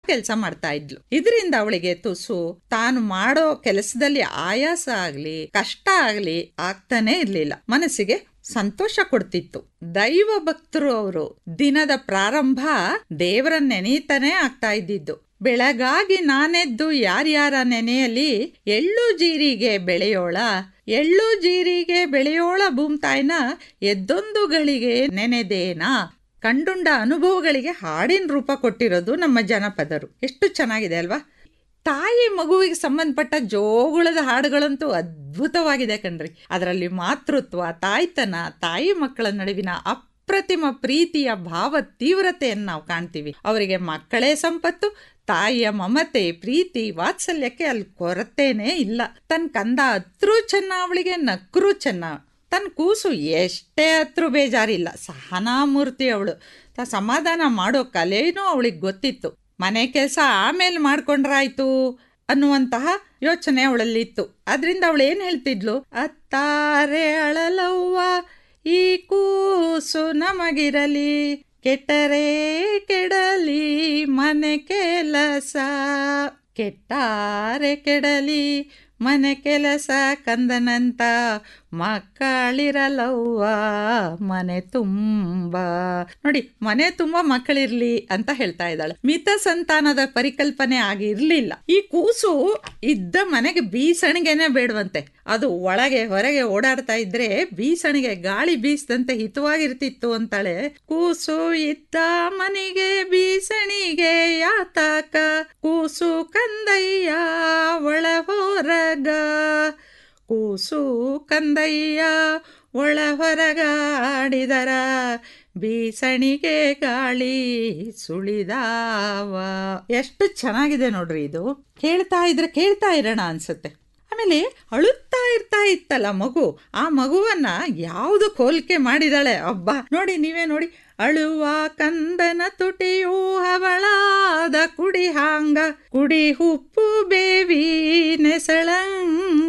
ಕೆಲಸ ಮಾಡ್ತಾ ಇದ್ಲು ಇದರಿಂದ ಅವಳಿಗೆ ತುಸು ತಾನು ಮಾಡೋ ಕೆಲಸದಲ್ಲಿ ಆಯಾಸ ಆಗ್ಲಿ ಕಷ್ಟ ಆಗ್ಲಿ ಆಗ್ತಾನೆ ಇರ್ಲಿಲ್ಲ ಮನಸ್ಸಿಗೆ ಸಂತೋಷ ಕೊಡ್ತಿತ್ತು ದೈವ ಭಕ್ತರು ಅವರು ದಿನದ ಪ್ರಾರಂಭ ದೇವರ ನೆನೀತಾನೆ ಆಗ್ತಾ ಇದ್ದಿದ್ದು ಬೆಳಗಾಗಿ ನಾನೆದ್ದು ಯಾರ್ಯಾರ ನೆನೆಯಲಿ ಎಳ್ಳು ಜೀರಿಗೆ ಬೆಳೆಯೋಳ ಎಳ್ಳು ಜೀರಿಗೆ ಬೆಳೆಯೋಳ ಭೂಮ್ತಾಯ್ನ ಎದ್ದೊಂದು ಗಳಿಗೆ ನೆನೆದೇನಾ ಕಂಡುಂಡ ಅನುಭವಗಳಿಗೆ ಹಾಡಿನ ರೂಪ ಕೊಟ್ಟಿರೋದು ನಮ್ಮ ಜನಪದರು ಎಷ್ಟು ಚೆನ್ನಾಗಿದೆ ಅಲ್ವಾ ತಾಯಿ ಮಗುವಿಗೆ ಸಂಬಂಧಪಟ್ಟ ಜೋಗುಳದ ಹಾಡುಗಳಂತೂ ಅದ್ಭುತವಾಗಿದೆ ಕಣ್ರಿ ಅದರಲ್ಲಿ ಮಾತೃತ್ವ ತಾಯ್ತನ ತಾಯಿ ಮಕ್ಕಳ ನಡುವಿನ ಅಪ್ರತಿಮ ಪ್ರೀತಿಯ ಭಾವ ತೀವ್ರತೆಯನ್ನು ನಾವು ಕಾಣ್ತೀವಿ ಅವರಿಗೆ ಮಕ್ಕಳೇ ಸಂಪತ್ತು ತಾಯಿಯ ಮಮತೆ ಪ್ರೀತಿ ವಾತ್ಸಲ್ಯಕ್ಕೆ ಅಲ್ಲಿ ಕೊರತೆನೇ ಇಲ್ಲ ತನ್ನ ಕಂದ ಹತ್ರೂ ಚೆನ್ನ ಅವಳಿಗೆ ನಕ್ರೂ ಚೆನ್ನ ತನ್ನ ಕೂಸು ಎಷ್ಟೇ ಹತ್ರೂ ಬೇಜಾರಿಲ್ಲ ಸಹನಾಮೂರ್ತಿ ಅವಳು ತ ಸಮಾಧಾನ ಮಾಡೋ ಕಲೆನೂ ಅವಳಿಗೆ ಗೊತ್ತಿತ್ತು ಮನೆ ಕೆಲಸ ಆಮೇಲೆ ಮಾಡ್ಕೊಂಡ್ರಾಯ್ತು ಅನ್ನುವಂತಹ ಯೋಚನೆ ಅವಳಲ್ಲಿತ್ತು ಅದರಿಂದ ಅವಳು ಏನು ಹೇಳ್ತಿದ್ಲು ಅತ್ತಾರೆ ಅಳಲವ್ವ ಈ ಕೂಸು ನಮಗಿರಲಿ ಕೆಟ್ಟರೆ ಕೆಡಲಿ ಮನೆ ಕೆಲಸ ಕೆಟ್ಟಾರೆ ಕೆಡಲಿ ಮನೆ ಕೆಲಸ ಕಂದನಂತ ಮಕ್ಕಳಿರಲವ್ವ ಮನೆ ತುಂಬ ನೋಡಿ ಮನೆ ತುಂಬ ಮಕ್ಕಳಿರ್ಲಿ ಅಂತ ಹೇಳ್ತಾ ಇದ್ದಾಳೆ ಮಿತ ಸಂತಾನದ ಪರಿಕಲ್ಪನೆ ಆಗಿರ್ಲಿಲ್ಲ ಈ ಕೂಸು ಇದ್ದ ಮನೆಗೆ ಬೀಸಣಿಗೆನೆ ಬೇಡವಂತೆ ಅದು ಒಳಗೆ ಹೊರಗೆ ಓಡಾಡ್ತಾ ಇದ್ರೆ ಬೀಸಣಿಗೆ ಗಾಳಿ ಬೀಸದಂತೆ ಹಿತವಾಗಿರ್ತಿತ್ತು ಅಂತಾಳೆ ಕೂಸು ಇದ್ದ ಮನೆಗೆ ಬೀಸಣಿಗೆ ಯಾತಕ ಕೂಸು ಕಂದಯ್ಯ ಒಳ ಹೊರಗ ಕೂಸು ಕಂದಯ್ಯ ಒಳ ಹೊರಗಾಡಿದರ ಬೀಸಣಿಗೆ ಗಾಳಿ ಸುಳಿದಾವ ಎಷ್ಟು ಚೆನ್ನಾಗಿದೆ ನೋಡ್ರಿ ಇದು ಕೇಳ್ತಾ ಇದ್ರೆ ಕೇಳ್ತಾ ಇರೋಣ ಅನ್ಸುತ್ತೆ ಆಮೇಲೆ ಅಳುತ್ತಾ ಇರ್ತಾ ಇತ್ತಲ್ಲ ಮಗು ಆ ಮಗುವನ್ನ ಯಾವುದು ಹೋಲಿಕೆ ಮಾಡಿದಾಳೆ ಅಬ್ಬಾ ನೋಡಿ ನೀವೇ ನೋಡಿ ಅಳುವ ಕಂದನ ತುಟಿಯು ಹವಳಾದ ಕುಡಿ ಹಾಂಗ ಕುಡಿ ಹುಪ್ಪು ಬೇವಿ ನೆಸಳಂಗ